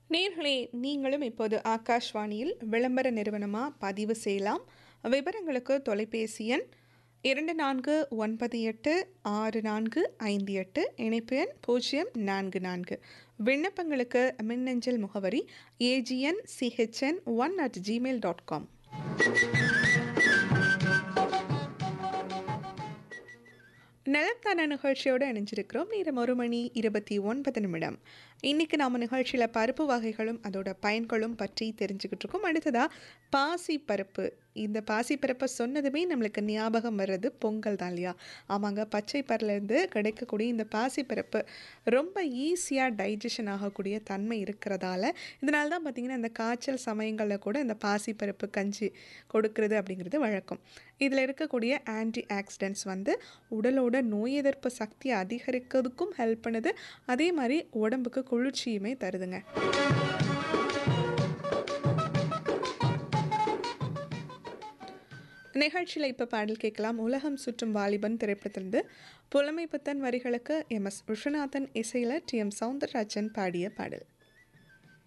நேர்களே நீங்களும் இப்போது ஆகாஷ்வாணியில் விளம்பர நிறுவனமாக பதிவு செய்யலாம் விவரங்களுக்கு தொலைபேசி எண் இரண்டு நான்கு ஒன்பது எட்டு ஆறு நான்கு ஐந்து எட்டு இணைப்பு எண் பூஜ்ஜியம் நான்கு நான்கு விண்ணப்பங்களுக்கு மின்னஞ்சல் முகவரி AGN CHN one at Gmail dot com நிலத்தான நிகழ்ச்சியோடு இணைஞ்சிருக்கிறோம் நேரம் ஒரு மணி இருபத்தி ஒன்பது நிமிடம் இன்றைக்கி நாம் நிகழ்ச்சியில் பருப்பு வகைகளும் அதோட பயன்களும் பற்றி தெரிஞ்சுக்கிட்டு இருக்கோம் அடுத்ததாக பாசி பருப்பு இந்த பாசி பருப்பை சொன்னதுமே நம்மளுக்கு ஞாபகம் வர்றது பொங்கல் தான் இல்லையா ஆமாங்க பச்சை பருலேருந்து கிடைக்கக்கூடிய இந்த பாசி பருப்பு ரொம்ப ஈஸியாக டைஜஷன் ஆகக்கூடிய தன்மை இருக்கிறதால இதனால தான் பார்த்திங்கன்னா இந்த காய்ச்சல் சமயங்களில் கூட இந்த பாசி பருப்பு கஞ்சி கொடுக்கறது அப்படிங்கிறது வழக்கம் இதில் இருக்கக்கூடிய ஆன்டி ஆக்சிடென்ட்ஸ் வந்து உடலோட நோய் எதிர்ப்பு சக்தியை அதிகரிக்கிறதுக்கும் ஹெல்ப் பண்ணுது அதே மாதிரி உடம்புக்கு குளிர்ச்சியுமே தருதுங்க நிகழ்ச்சியில் இப்போ பாடல் கேட்கலாம் உலகம் சுற்றும் வாலிபன் திரைப்படத்திலிருந்து புலமை புத்தன் வரிகளுக்கு எம் எஸ் விஸ்வநாதன் இசையில் டி எம் சவுந்தரராஜன் பாடிய பாடல்